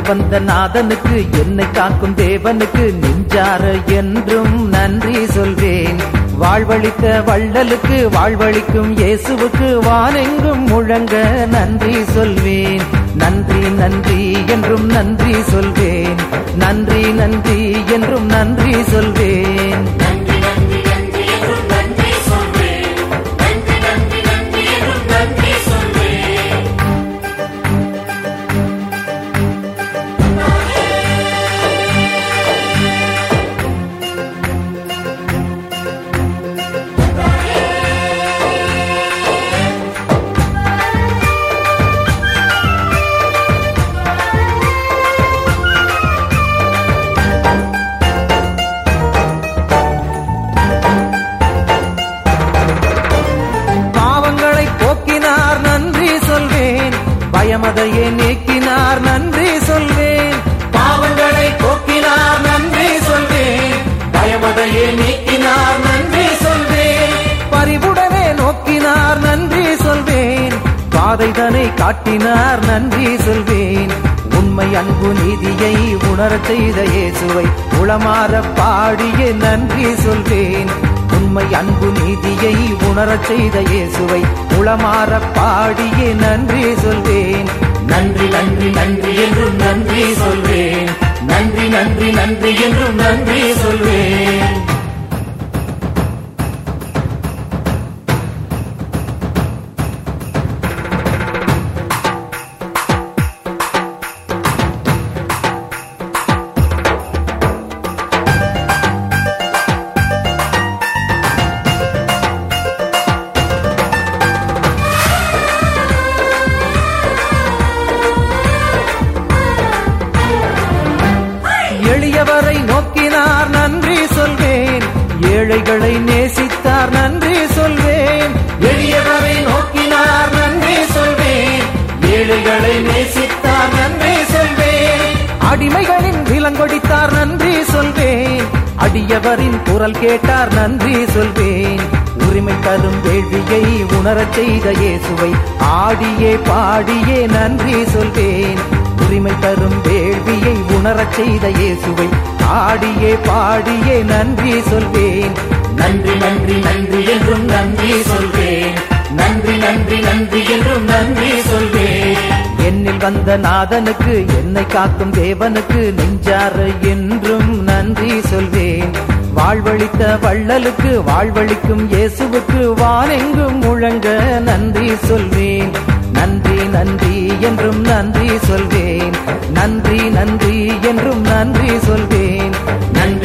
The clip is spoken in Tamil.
என்னில் வந்த நாதனுக்கு என்னை காக்கும் தேவனுக்கு நெஞ்சார என்றும் நன்றி சொல்வேன் வாழ்வழித்த வள்ளலுக்கு வாழ்வழிக்கும் இயேசுவுக்கு வானெங்கும் முழங்க நன்றி சொல்வேன் நன்றி நன்றி என்றும் நன்றி சொல்வேன் நன்றி நன்றி என்றும் நன்றி சொல்வேன் நன்றி நன்றி நன்றி என்றும் நன்றி சொல்வேன் நன்றி நன்றி நன்றி என்றும் நன்றி சொல்வேன் பாவங்களை போக்கினார் நன்றி சொல்வேன் பயமதையே நீக்கினார் நன்றி சொல்வேன் பாவங்களை போக்கினார் நன்றி சொல்வேன் பயமதையே நீக்கினார் நன்றி சொல்வேன் பரிவுடனே நோக்கினார் நன்றி சொல்வேன் பாதைதனை காட்டினார் நன்றி சொல்வேன் உண்மை அன்பு நீதியை உணரச் செய்த இயேசுவை உளமாற பாடிய நன்றி சொல்வேன் உண்மை அன்பு நீதியை உணரச் செய்த இயேசுவை உளமாற பாடியே நன்றி சொல்வேன் நன்றி நன்றி நன்றி என்றும் நன்றி சொல்வேன் நன்றி நன்றி நன்றி என்றும் நன்றி சொல்வேன் எளியவரை நோக்கினார் நன்றி சொல்வேன் ஏழைகளை நேசித்தார் நன்றி சொல்வேன் எளியவரை நோக்கினார் நன்றி சொல்வேன் ஏழைகளை நேசித்தார் நன்றி சொல்வேன் அடிமைகளின் விலங்கொடித்தார் நன்றி சொல்வேன் அடியவரின் குரல் கேட்டார் நன்றி சொல்வேன் உரிமை தரும் வேள்வியை உணரச் செய்த இயேசுவை ஆடியே பாடியே நன்றி சொல்வேன் உரிமை தரும் வேள்வியை உணரச் செய்த இயேசுவை ஆடியே பாடியே நன்றி சொல்வேன் நன்றி நன்றி நன்றி என்றும் நன்றி சொல்வேன் நன்றி நன்றி நன்றி என்றும் நன்றி சொல்வேன் என்னில் வந்த நாதனுக்கு என்னை காக்கும் தேவனுக்கு நெஞ்சார என்றும் நன்றி சொல்வேன் வாழ்வழித்த வள்ளலுக்கு வாழ்வழிக்கும் இயேசுவுக்கு வானெங்கும் முழங்க நன்றி சொல்வேன் நன்றி நன்றி என்றும் நன்றி சொல்வேன் நன்றி நன்றி என்றும் நன்றி சொல்வேன் நன்றி